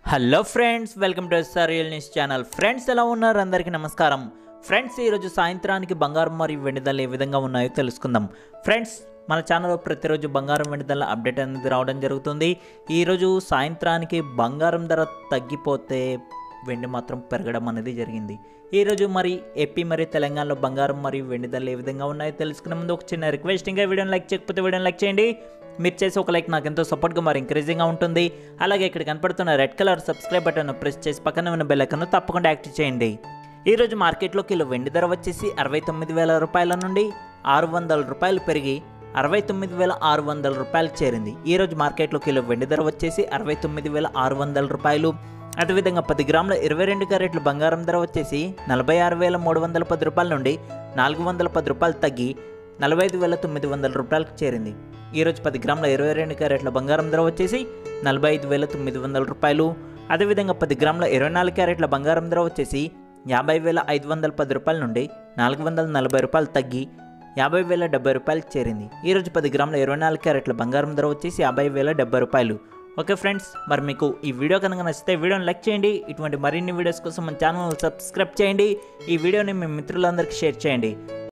hello friends welcome to SR real news channel friends ఎలా ఉన్నారు అందరికీ నమస్కారం ఫ్రెండ్స్ ఈరోజు సాయంత్రానికి బంగారం మరియు వెండి ధరలు ఏ విధంగా ఉన్నాయో తెలుసుకుందాం ఫ్రెండ్స్ మన ఛానల్లో ప్రతిరోజు బంగారం వెండి ధరల అప్డేట్ అనేది రావడం జరుగుతుంది ఈరోజు సాయంత్రానికి బంగారం ధర తగ్గిపోతే వెండి మాత్రం పెరగడం అనేది జరిగింది ఈరోజు మరి ఏపీ మరియు తెలంగాణలో బంగారం మరియు వెండి ధరలు ఏ విధంగా ఉన్నాయో తెలుసుకునే ముందు ఒక చిన్న రిక్వెస్ట్ ఇంకా వీడియోని లైక్ చేయకపోతే వీడియోని లైక్ చేయండి మీరు చేసి ఒక లైక్ నాకు ఎంతో సపోర్ట్గా మరి ఎంకరేజింగ్గా ఉంటుంది అలాగే ఇక్కడ కనపడుతున్న red colour subscribe button press చేసి పక్కన ఉన్న బెల్ ఐకాన్ తప్పకుండా యాక్టివ్ చేయండి ఈరోజు మార్కెట్లో కిలో వెండి ధర వచ్చేసి అరవై తొమ్మిది వేల రూపాయల నుండి ఆరు వందల రూపాయలు పెరిగి అరవై తొమ్మిది వేల ఆరు వందల రూపాయలకు చేరింది ఈరోజు మార్కెట్లో కిలో వెండి ధర వచ్చేసి అరవై తొమ్మిది వేల ఆరు వందల రూపాయలు అదేవిధంగా పది గ్రాముల ఇరవై రెండు క్యారెట్ల బంగారం ధర వచ్చేసి నలభై ఆరు వేల మూడు వందల పది రూపాయల నుండి నాలుగు వందల పది రూపాయలు తగ్గి నలభై ఐదు వేల తొమ్మిది వందల రూపాయలకు చేరింది ఈరోజు పది గ్రాముల ఇరవై రెండు క్యారెట్ల బంగారం ధర వచ్చేసి నలభై ఐదు వేల తొమ్మిది వందల రూపాయలు అదేవిధంగా పది గ్రాముల ఇరవై నాలుగు క్యారెట్ల బంగారం ధర వచ్చేసి యాభై వేల ఐదు వందల పది రూపాయల నుండి నాలుగు వందల నలభై రూపాయలు తగ్గి యాభై వేల డెబ్బై రూపాయలకు చేరింది ఈరోజు పది గ్రాముల ఇరవై నాలుగు క్యారెట్ల బంగారం ధర వచ్చేసి యాభై వేల డెబ్బై రూపాయలు ఓకే ఫ్రెండ్స్ మరి మీకు ఈ వీడియో కనుక నచ్చితే వీడియోని లైక్ చేయండి ఇటువంటి మరిన్ని వీడియోస్ కోసం మన ఛానల్ సబ్స్క్రైబ్ చేయండి ఈ వీడియోని మీ మిత్రులందరికీ షేర్ చేయండి